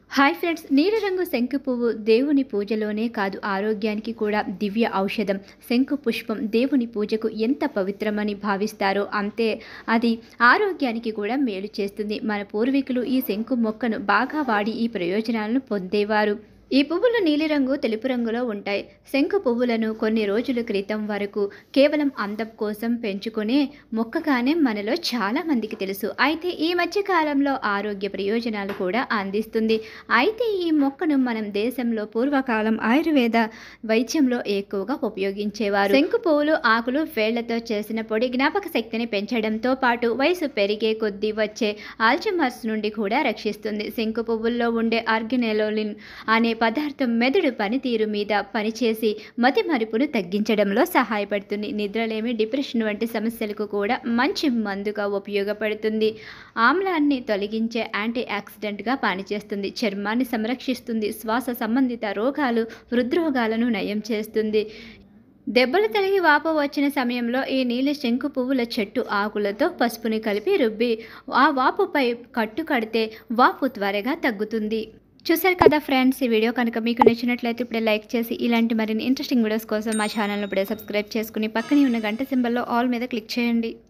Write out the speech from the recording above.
hi friends నీలరంగు శంకు పువ్వు దేవుని పూజలోనే కాదు ఆరోగ్యానికి కూడా దివ్య ఔషధం శంకు పుష్పం దేవుని పూజకు ఎంత పవిత్రమని భావిస్తారో అంతే అది ఆరోగ్యానికి కూడా మేలు చేస్తుంది మన పూర్వీకులు ఈ శంకు మొక్కను బాగా వాడి ఈ ప్రయోజనాలను పొందేవారు ఈ పువ్వులు నీలిరంగు తెలుపు రంగులో ఉంటాయి శంకు పువ్వులను కొన్ని రోజుల క్రితం వరకు కేవలం అందం కోసం పెంచుకునే మొక్కగానే మనలో చాలా మందికి తెలుసు అయితే ఈ మధ్య కాలంలో ఆరోగ్య ప్రయోజనాలు కూడా అందిస్తుంది అయితే ఈ మొక్కను మనం దేశంలో పూర్వకాలం ఆయుర్వేద వైద్యంలో ఎక్కువగా ఉపయోగించేవారు శంకు పువ్వులు ఆకులు వేళ్లతో చేసిన పొడి జ్ఞాపక శక్తిని పెంచడంతో పాటు వయసు పెరిగే కొద్దీ వచ్చే ఆల్జమర్స్ నుండి కూడా రక్షిస్తుంది శంకు పువ్వుల్లో ఉండే ఆర్గినెలోలిన్ అనే పదార్థం మెదడు పనితీరు మీద పనిచేసి మతి మరుపును తగ్గించడంలో సహాయపడుతుంది నిద్రలేమి డిప్రెషన్ వంటి సమస్యలకు కూడా మంచి మందుగా ఉపయోగపడుతుంది ఆమ్లాన్ని తొలగించే యాంటీ ఆక్సిడెంట్గా పనిచేస్తుంది చర్మాన్ని సంరక్షిస్తుంది శ్వాస సంబంధిత రోగాలు హృద్రోగాలను నయం చేస్తుంది దెబ్బలు తలిగి వాపు వచ్చిన సమయంలో ఈ నీలి శంకు పువ్వుల చెట్టు ఆకులతో పసుపుని కలిపి రుబ్బి ఆ వాపుపై కట్టు కడితే వాపు త్వరగా తగ్గుతుంది చూసారు కదా ఫ్రెండ్స్ ఈ వీడియో కనుక మీకు నచ్చినట్లయితే ఇప్పుడే లైక్ చేసి ఇలాంటి మరిన్ని ఇంట్రెస్టింగ్ వీడియోస్ కోసం మా ఛానల్ను ఇప్పుడే సబ్స్క్రైబ్ చేసుకుని పక్కనే ఉన్న గంట సింబల్లో ఆల్ మీద క్లిక్ చేయండి